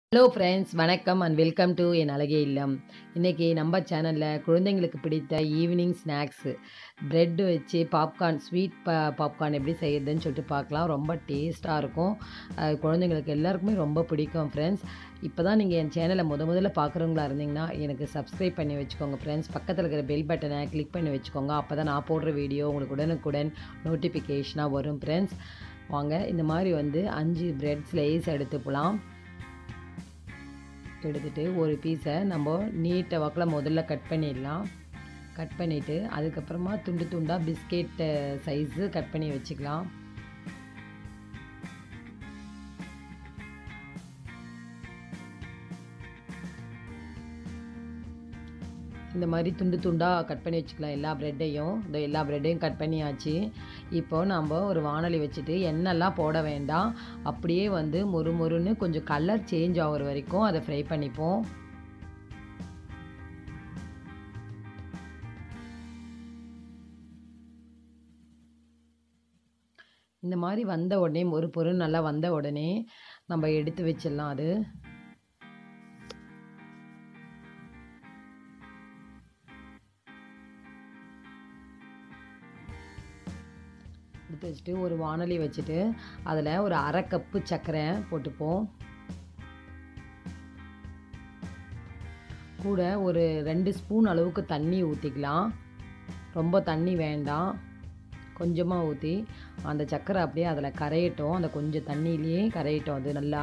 hello friends வணக்கம் and welcome to என் அழகே இல்லம் இன்றைக்கி நம்ம சேனலில் குழந்தைங்களுக்கு பிடித்த ஈவினிங் ஸ்நாக்ஸு ப்ரெட் வச்சு பாப்கார்ன் ஸ்வீட் பா பாப்கார்ன் எப்படி செய்யறதுன்னு சொல்லிட்டு பார்க்கலாம் ரொம்ப டேஸ்ட்டாக இருக்கும் அது குழந்தைங்களுக்கு எல்லாருக்குமே ரொம்ப பிடிக்கும் ஃப்ரெண்ட்ஸ் இப்போ தான் நீங்கள் என் சேனலை முத முதல்ல பார்க்குறவங்களா இருந்தீங்கன்னா எனக்கு சப்ஸ்கிரைப் பண்ணி வச்சுக்கோங்க ஃப்ரெண்ட்ஸ் பக்கத்தில் இருக்கிற பெல் பட்டனை கிளிக் பண்ணி வச்சுக்கோங்க அப்போ தான் நான் போடுற வீடியோ உங்களுக்கு உடனுக்குடன் நோட்டிஃபிகேஷனாக வரும் ஃப்ரெண்ட்ஸ் வாங்க இந்த மாதிரி வந்து அஞ்சு பிரெட் ஸ்லைஸ் எடுத்துக்கலாம் எடுத்துகிட்டு ஒரு பீஸை நம்ம நீட்டை வாக்கில் முதல்ல கட் பண்ணிடலாம் கட் பண்ணிவிட்டு அதுக்கப்புறமா துண்டு துண்டாக பிஸ்கெட் சைஸு கட் பண்ணி வச்சுக்கலாம் இந்த மாதிரி துண்டு துண்டாக கட் பண்ணி வச்சுக்கலாம் எல்லா ப்ரெட்டையும் இந்த எல்லா ப்ரெட்டையும் கட் பண்ணியாச்சு இப்போ நம்ம ஒரு வானொலி வச்சுட்டு எண்ணெய்லாம் போட வேண்டாம் அப்படியே வந்து மொறு மொறுன்னு கொஞ்சம் கலர் சேஞ்ச் ஆகிற வரைக்கும் அதை ஃப்ரை பண்ணிப்போம் இந்த மாதிரி வந்த உடனே ஒரு பொருள் நல்லா வந்த உடனே நம்ம எடுத்து வச்சிடலாம் அது எடுத்து வச்சுட்டு ஒரு வானொலி வச்சுட்டு அதில் ஒரு அரை கப்பு சர்க்கரை போட்டுப்போம் கூட ஒரு ரெண்டு ஸ்பூன் அளவுக்கு தண்ணி ஊற்றிக்கலாம் ரொம்ப தண்ணி வேண்டாம் கொஞ்சமாக ஊற்றி அந்த சர்க்கரை அப்படியே அதில் கரையட்டும் அந்த கொஞ்சம் தண்ணியிலேயே கரையட்டும் அது நல்லா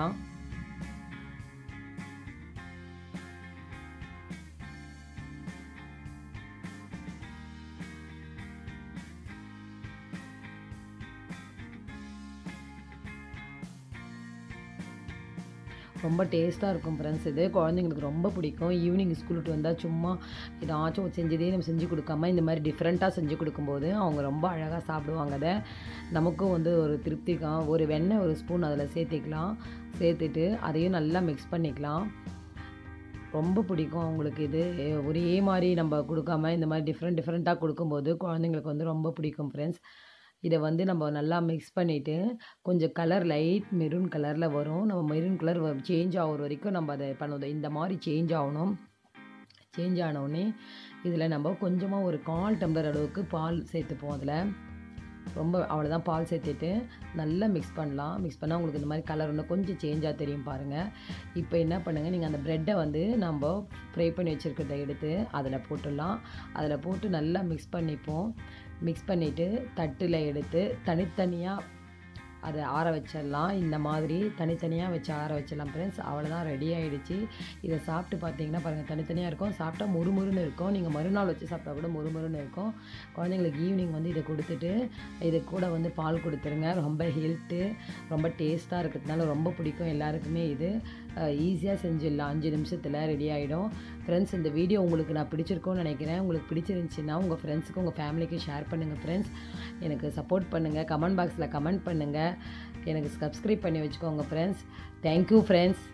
ரொம்ப டேஸ்ட்டாக இருக்கும் ஃப்ரெண்ட்ஸ் இது குழந்தைங்களுக்கு ரொம்ப பிடிக்கும் ஈவினிங் ஸ்கூல் விட்டு வந்தால் சும்மா ஏதாச்சும் செஞ்சதே நம்ம செஞ்சு கொடுக்காம இந்த மாதிரி டிஃப்ரெண்ட்டாக செஞ்சு கொடுக்கும்போது அவங்க ரொம்ப அழகாக சாப்பிடுவாங்க அதை நமக்கும் வந்து ஒரு திருப்திக்கும் ஒரு வெண்ணெய் ஒரு ஸ்பூன் அதில் சேர்த்திக்கலாம் சேர்த்துட்டு அதையும் நல்லா மிக்ஸ் பண்ணிக்கலாம் ரொம்ப பிடிக்கும் அவங்களுக்கு இது ஒரே மாதிரி நம்ம கொடுக்காம இந்த மாதிரி டிஃப்ரெண்ட் டிஃப்ரெண்ட்டாக கொடுக்கும்போது குழந்தைங்களுக்கு வந்து ரொம்ப பிடிக்கும் ஃப்ரெண்ட்ஸ் இதை வந்து நம்ம நல்லா மிக்ஸ் பண்ணிவிட்டு கொஞ்சம் கலர் லைட் மெரூன் கலரில் வரும் நம்ம மெரூன் கலர் சேஞ்ச் ஆகிற வரைக்கும் நம்ம அதை பண்ணுவோம் இந்த மாதிரி சேஞ்ச் ஆகணும் சேஞ்ச் ஆனவுடனே இதில் நம்ம கொஞ்சமாக ஒரு கால் டம்ளர் அளவுக்கு பால் சேர்த்துப்போம் அதில் ரொம்ப அவ்வளோதான் பால் சேர்த்துட்டு நல்லா மிக்ஸ் பண்ணலாம் மிக்ஸ் பண்ணால் உங்களுக்கு இந்த மாதிரி கலர் இன்னும் கொஞ்சம் சேஞ்சாக தெரியும் பாருங்கள் இப்போ என்ன பண்ணுங்கள் நீங்கள் அந்த ப்ரெட்டை வந்து நம்ம ஃப்ரை பண்ணி வச்சுருக்கிறத எடுத்து அதில் போட்டுடலாம் அதில் போட்டு நல்லா மிக்ஸ் பண்ணிப்போம் மிக்ஸ் பண்ணிவிட்டு தட்டில் எடுத்து தனித்தனியாக அதை ஆற வச்சிடலாம் இந்த மாதிரி தனித்தனியாக வச்சு ஆற வச்சிடலாம் ஃப்ரெண்ட்ஸ் அவ்வளோதான் ரெடி ஆகிடுச்சு இதை சாப்பிட்டு பார்த்தீங்கன்னா பாருங்கள் தனித்தனியாக இருக்கும் சாப்பிட்டா முறுமுறுன்னு இருக்கும் நீங்கள் மறுநாள் வச்சு சாப்பிட்டா கூட முறுமுறுன்னு இருக்கும் குழந்தைங்களுக்கு ஈவினிங் வந்து இதை கொடுத்துட்டு இது கூட வந்து பால் கொடுத்துருங்க ரொம்ப ஹெல்த்து ரொம்ப டேஸ்ட்டாக இருக்கிறதுனால ரொம்ப பிடிக்கும் எல்லாருக்குமே இது ஈஸியாக செஞ்சிடலாம் அஞ்சு நிமிஷத்தில் ரெடி ஆகிடும் ஃப்ரெண்ட்ஸ் இந்த வீடியோ உங்களுக்கு நான் பிடிச்சிருக்கோன்னு நினைக்கிறேன் உங்களுக்கு பிடிச்சிருந்துச்சின்னா உங்கள் ஃப்ரெண்ட்ஸுக்கு உங்கள் ஃபேமிலிக்கு ஷேர் பண்ணுங்கள் ஃப்ரெண்ட்ஸ் எனக்கு சப்போர்ட் பண்ணுங்கள் கமெண்ட் பாக்ஸில் கமெண்ட் பண்ணுங்கள் எனக்கு சப்ஸ்கிரைப் பண்ணி வச்சுக்கோங்க ஃப்ரெண்ட்ஸ் தேங்க்யூ ஃப்ரெண்ட்ஸ்